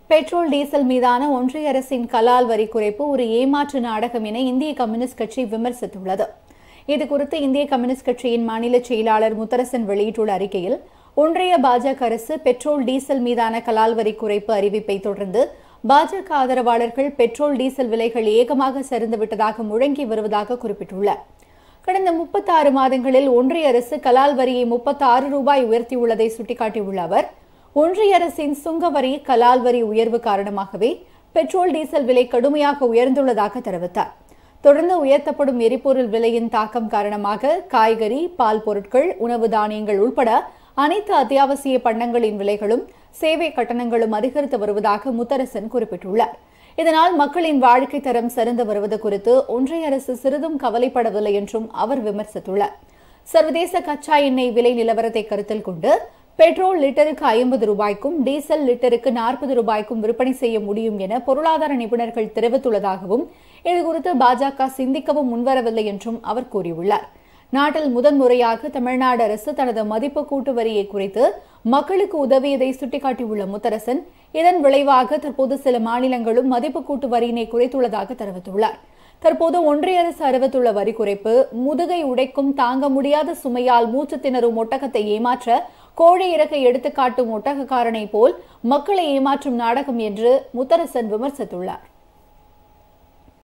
petrol diesel மீதான ஒன்றிய அரசின் கலால் வரி குறைப்பு ஒரு ஏமாற்று நாடகம் என இந்திய கம்யூனிஸ்ட் கட்சி விமர்சித்துள்ளது இதுகுறித்து இந்திய கம்யூனிஸ்ட் கட்சியின் மாநில செயலாளர் முத்தரசன் வெளியிட்டுள்ள அறிக்கையில் ஒன்றிய பாஜக அரசு பெட்ரோல் டீசல் மீதான கலால் வரி குறைப்பு அறிவிப்பை தொடர்ந்து பாஜக ஆதரவாளர்கள் பெட்ரோல் டீசல் விலைகள் ஏகமாக சரிந்துவிட்டதாக முழங்கி வருவதாக குறிப்பிட்டுள்ளார் கடந்த முப்பத்தாறு மாதங்களில் ஒன்றிய அரசு கலால் வரியை முப்பத்தாறு ரூபாய் உயர்த்தியுள்ளதை சுட்டிக்காட்டியுள்ள அவர் ஒன்றிய அரசின் சுங்க வரி கலால் வரி உயர்வு காரணமாகவே பெட்ரோல் டீசல் விலை கடுமையாக உயர்ந்துள்ளதாக தெரிவித்தார் தொடர்ந்து உயர்த்தப்படும் எரிபொருள் விலையின் தாக்கம் காரணமாக காய்கறி பால் பொருட்கள் உணவு தானியங்கள் உட்பட அனைத்து அத்தியாவசிய பண்டங்களின் விலைகளும் சேவை கட்டணங்களும் அதிகரித்து வருவதாக முத்தரசன் குறிப்பிட்டுள்ளார் இதனால் மக்களின் வாழ்க்கை தரம் சிறந்து வருவது குறித்து ஒன்றிய அரசு சிறிதும் கவலைப்படவில்லை என்றும் அவர் விமர்சித்துள்ளார் சர்வதேச கச்சா எண்ணெய் விலை நிலவரத்தை கருத்தில் கொண்டு பெட்ரோல் லிட்டருக்கு ஐம்பது ரூபாய்க்கும் டீசல் லிட்டருக்கு நாற்பது ரூபாய்க்கும் விற்பனை செய்ய முடியும் என பொருளாதார நிபுணர்கள் தெரிவித்துள்ளதாகவும் இதுகுறித்து பாஜக சிந்திக்கவும் முன்வரவில்லை என்றும் அவர் கூறியுள்ளார் நாட்டில் முதன்முறையாக தமிழ்நாடு அரசு தனது மதிப்பு கூட்டு வரியை குறைத்து மக்களுக்கு உதவியதை சுட்டிக்காட்டியுள்ள முத்தரசன் இதன் விளைவாக தற்போது சில மாநிலங்களும் மதிப்பு கூட்டு வரியினை குறைத்துள்ளதாக தெரிவித்துள்ளார் தற்போது ஒன்றிய அரசு அறிவித்துள்ள வரி குறைப்பு முதுகை உடைக்கும் தாங்க முடியாத சுமையால் மூச்சு திணறும் ஒட்டகத்தை ஏமாற்ற கோழை இறக்கை எடுத்துக்காட்டும் ஒட்டகக்காரனை போல் மக்களை ஏமாற்றும் நாடகம் என்று முத்தரசன் விமர்சித்துள்ளார்